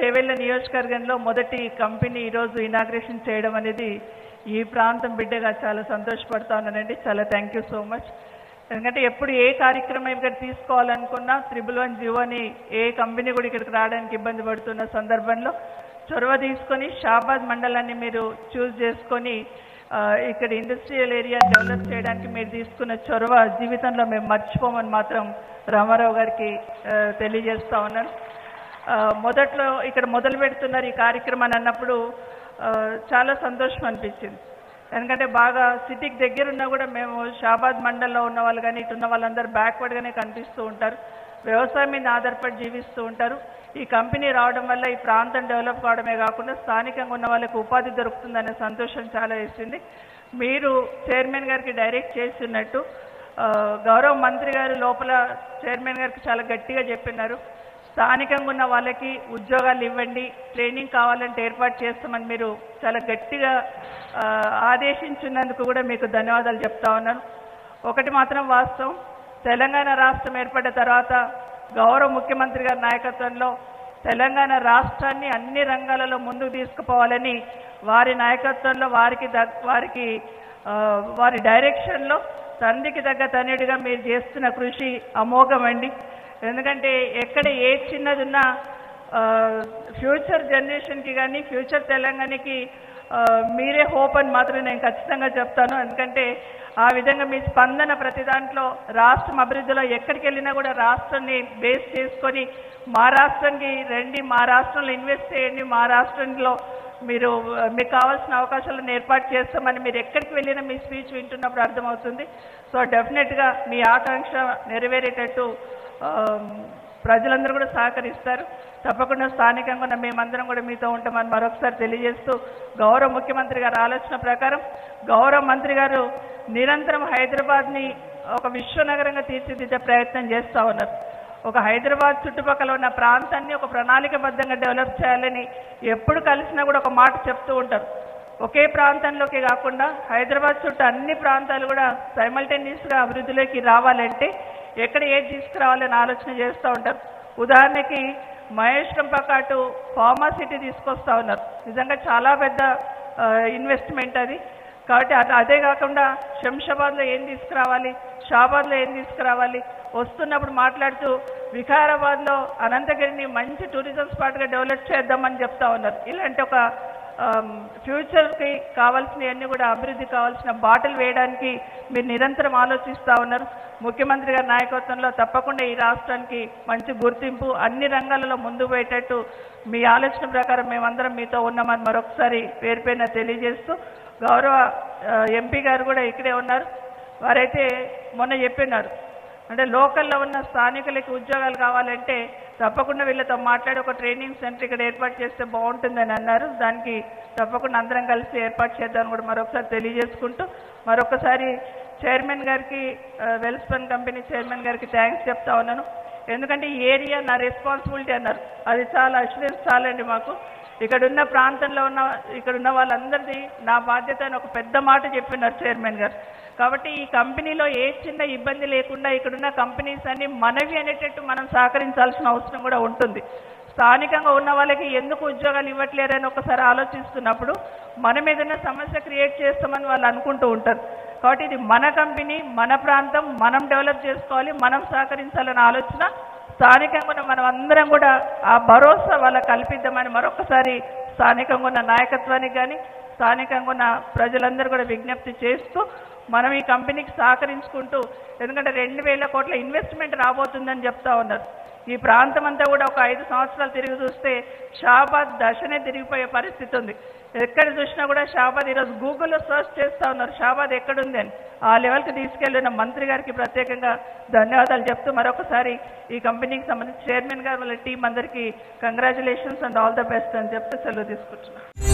చేవెళ్ళ నియోజకవర్గంలో మొదటి కంపెనీ ఈరోజు ఇనాగ్రేషన్ చేయడం అనేది ఈ ప్రాంతం బిడ్డగా చాలా సంతోషపడతా ఉన్నానండి చాలా థ్యాంక్ యూ సో మచ్ ఎందుకంటే ఎప్పుడు ఏ కార్యక్రమం ఇక్కడ తీసుకోవాలనుకున్నా త్రిబుల్ వన్ జీవోని ఏ కంపెనీ కూడా ఇక్కడికి రావడానికి ఇబ్బంది పడుతున్న సందర్భంలో చొరవ తీసుకొని షాబాద్ మండలాన్ని మీరు చూస్ చేసుకొని ఆ, ఇక్కడ ఇండస్ట్రియల్ ఏరియా డెవలప్ చేయడానికి మీరు తీసుకున్న చొరవ జీవితంలో మేము మర్చిపోమని మాత్రం రామారావు గారికి ఆ, తెలియజేస్తా ఉన్నాను ఆ, మొదట్లో ఇక్కడ మొదలు పెడుతున్నారు ఈ కార్యక్రమాన్ని అన్నప్పుడు ఆ, చాలా సంతోషం అనిపించింది ఎందుకంటే బాగా సిటీకి దగ్గర ఉన్నా కూడా మేము షాబాద్ మండల్లో ఉన్న వాళ్ళు కానీ ఇటు ఉన్న వాళ్ళందరూ బ్యాక్వర్డ్గానే కనిపిస్తూ ఉంటారు వ్యవసాయం మీద ఆధారపడి జీవిస్తూ ఉంటారు ఈ కంపెనీ రావడం వల్ల ఈ ప్రాంతం డెవలప్ కావడమే కాకుండా స్థానికంగా ఉన్న వాళ్ళకి ఉపాధి దొరుకుతుందనే సంతోషం చాలా వేసింది మీరు చైర్మన్ గారికి డైరెక్ట్ చేస్తున్నట్టు ఆ, గౌరవ మంత్రి గారు లోపల చైర్మన్ గారికి చాలా గట్టిగా చెప్పినారు స్థానికంగా ఉన్న వాళ్ళకి ఉద్యోగాలు ఇవ్వండి ట్రైనింగ్ కావాలంటే ఏర్పాటు చేస్తామని మీరు చాలా గట్టిగా ఆ, ఆదేశించినందుకు కూడా మీకు ధన్యవాదాలు చెప్తా ఉన్నాను ఒకటి మాత్రం వాస్తవం తెలంగాణ రాష్ట్రం ఏర్పడ్డ తర్వాత గౌరవ ముఖ్యమంత్రి గారి నాయకత్వంలో తెలంగాణ రాష్ట్రాన్ని అన్ని రంగాలలో ముందుకు తీసుకుపోవాలని వారి నాయకత్వంలో వారికి దగ్- వారికి ఆ, వారి డైరెక్షన్లో తండ్రికి తగ్గ తనయుడిగా మీరు చేస్తున్న కృషి అమోఘమండి ఎందుకంటే ఎక్కడ ఏ చిన్నది ఉన్నా ఫ్యూచర్ జనరేషన్కి కానీ ఫ్యూచర్ తెలంగాణకి ఆ, మీరే హోప్ అని మాత్రం నేను ఖచ్చితంగా చెప్తాను ఎందుకంటే ఆ విధంగా మీ స్పందన ప్రతి దాంట్లో రాష్ట్రం అభివృద్ధిలో ఎక్కడికి వెళ్ళినా కూడా రాష్ట్రాన్ని బేస్ చేసుకొని మా రాష్ట్రానికి రండి మా రాష్ట్రంలో ఇన్వెస్ట్ చేయండి మా రాష్ట్రంలో మీరు ఆ, మీకు కావాల్సిన అవకాశాలను ఏర్పాటు చేస్తామని మీరు ఎక్కడికి వెళ్ళినా మీ స్పీచ్ వింటున్నప్పుడు అర్థమవుతుంది సో డెఫినెట్గా మీ ఆకాంక్ష నెరవేరేటట్టు ఆ, ప్రజలందరూ కూడా సహకరిస్తారు తప్పకుండా స్థానికంగా ఉన్న మేమందరం కూడా మీతో ఉంటామని మరొకసారి తెలియజేస్తూ గౌరవ ముఖ్యమంత్రి గారి ఆలోచన ప్రకారం గౌరవ మంత్రి గారు నిరంతరం హైదరాబాద్ని ఒక విశ్వనగరంగా తీర్చిదిద్దే ప్రయత్నం చేస్తూ ఉన్నారు ఒక హైదరాబాద్ చుట్టుపక్కల ఉన్న ప్రాంతాన్ని ఒక ప్రణాళికబద్ధంగా డెవలప్ చేయాలని ఎప్పుడు కలిసినా కూడా ఒక మాట చెప్తూ ఉంటారు ఒకే ప్రాంతంలోకి కాకుండా హైదరాబాద్ చుట్టూ అన్ని ప్రాంతాలు కూడా సైమల్టేనియస్గా అభివృద్ధిలోకి రావాలంటే ఎక్కడ ఏది తీసుకురావాలని ఆలోచన చేస్తూ ఉంటారు ఉదాహరణకి మహేశ్వరం పకాటు ఫార్మాసిటీ తీసుకొస్తా ఉన్నారు నిజంగా చాలా పెద్ద ఇన్వెస్ట్మెంట్ అది కాబట్టి అది అదే కాకుండా శంషాబాద్లో ఏం తీసుకురావాలి షాబాద్లో ఏం తీసుకురావాలి వస్తున్నప్పుడు మాట్లాడుతూ వికారాబాద్లో అనంతగిరిని మంచి టూరిజం స్పాట్గా డెవలప్ చేద్దామని చెప్తా ఉన్నారు ఇలాంటి ఒక ఆమ్, ఫ్యూచర్కి కావాల్సినవన్నీ కూడా అభివృద్ధి కావాల్సిన బాటలు వేయడానికి మీరు నిరంతరం ఆలోచిస్తూ ఉన్నారు ముఖ్యమంత్రి గారి నాయకత్వంలో తప్పకుండా ఈ రాష్ట్రానికి మంచి గుర్తింపు అన్ని రంగాలలో ముందు పోయేటట్టు మీ ఆలోచన ప్రకారం మేమందరం మీతో ఉన్నామని మరొకసారి పేరు పేరున తెలియజేస్తూ గౌరవ ఆ, ఎంపీ గారు కూడా ఇక్కడే ఉన్నారు వారైతే మొన్న చెప్పినారు అంటే లోకల్లో ఉన్న స్థానికులకి ఉద్యోగాలు కావాలంటే తప్పకుండా వీళ్ళతో మాట్లాడి ఒక ట్రైనింగ్ సెంటర్ ఇక్కడ ఏర్పాటు చేస్తే బాగుంటుందని అన్నారు దానికి తప్పకుండా అందరం కలిసి ఏర్పాటు చేద్దామని కూడా మరొకసారి తెలియజేసుకుంటూ మరొకసారి చైర్మన్ గారికి ఆ, వెల్స్పన్ కంపెనీ చైర్మన్ గారికి థ్యాంక్స్ చెప్తా ఉన్నాను ఎందుకంటే ఈ ఏరియా నా రెస్పాన్సిబిలిటీ అన్నారు అది చాలా అష్యూరెన్స్ చాలండి మాకు ఇక్కడ ఉన్న ప్రాంతంలో ఉన్న ఇక్కడ ఉన్న వాళ్ళందరిది నా బాధ్యత అని ఒక పెద్ద మాట చెప్పినారు చైర్మన్ గారు కాబట్టి ఈ కంపెనీలో ఏ చిన్న ఇబ్బంది లేకుండా ఇక్కడున్న కంపెనీస్ అన్ని మనవి అనేటట్టు మనం సహకరించాల్సిన అవసరం కూడా ఉంటుంది స్థానికంగా ఉన్న వాళ్ళకి ఎందుకు ఉద్యోగాలు ఇవ్వట్లేరని ఒకసారి ఆలోచిస్తున్నప్పుడు మనం ఏదైనా సమస్య క్రియేట్ చేస్తామని వాళ్ళు అనుకుంటూ ఉంటారు కాబట్టి ఇది మన కంపెనీ మన ప్రాంతం మనం డెవలప్ చేసుకోవాలి మనం సహకరించాలనే ఆలోచన స్థానికంగా ఉన్న మనం అందరం కూడా ఆ భరోసా వాళ్ళకి కల్పిద్దామని మరొకసారి స్థానికంగా ఉన్న నాయకత్వానికి కానీ స్థానికంగా ఉన్న ప్రజలందరూ కూడా విజ్ఞప్తి చేస్తూ మనం ఈ కంపెనీకి సహకరించుకుంటూ ఎందుకంటే రెండు వేల కోట్ల ఇన్వెస్ట్మెంట్ రాబోతుందని చెప్తా ఉన్నారు ఈ ప్రాంతం అంతా కూడా ఒక ఐదు సంవత్సరాలు తిరిగి చూస్తే షాబాద్ దశనే తిరిగిపోయే పరిస్థితి ఉంది ఎక్కడ చూసినా కూడా షాబాద్ ఈరోజు గూగుల్లో సర్చ్ చేస్తా ఉన్నారు షాబాద్ ఎక్కడుంది అని ఆ లెవెల్కి తీసుకెళ్లిన మంత్రి గారికి ప్రత్యేకంగా ధన్యవాదాలు చెప్తూ మరొకసారి ఈ కంపెనీకి సంబంధించి చైర్మన్ గారు వాళ్ళ టీం అందరికీ congratulations and all the best అని చెప్తూ సెలవు తీసుకుంటున్నాను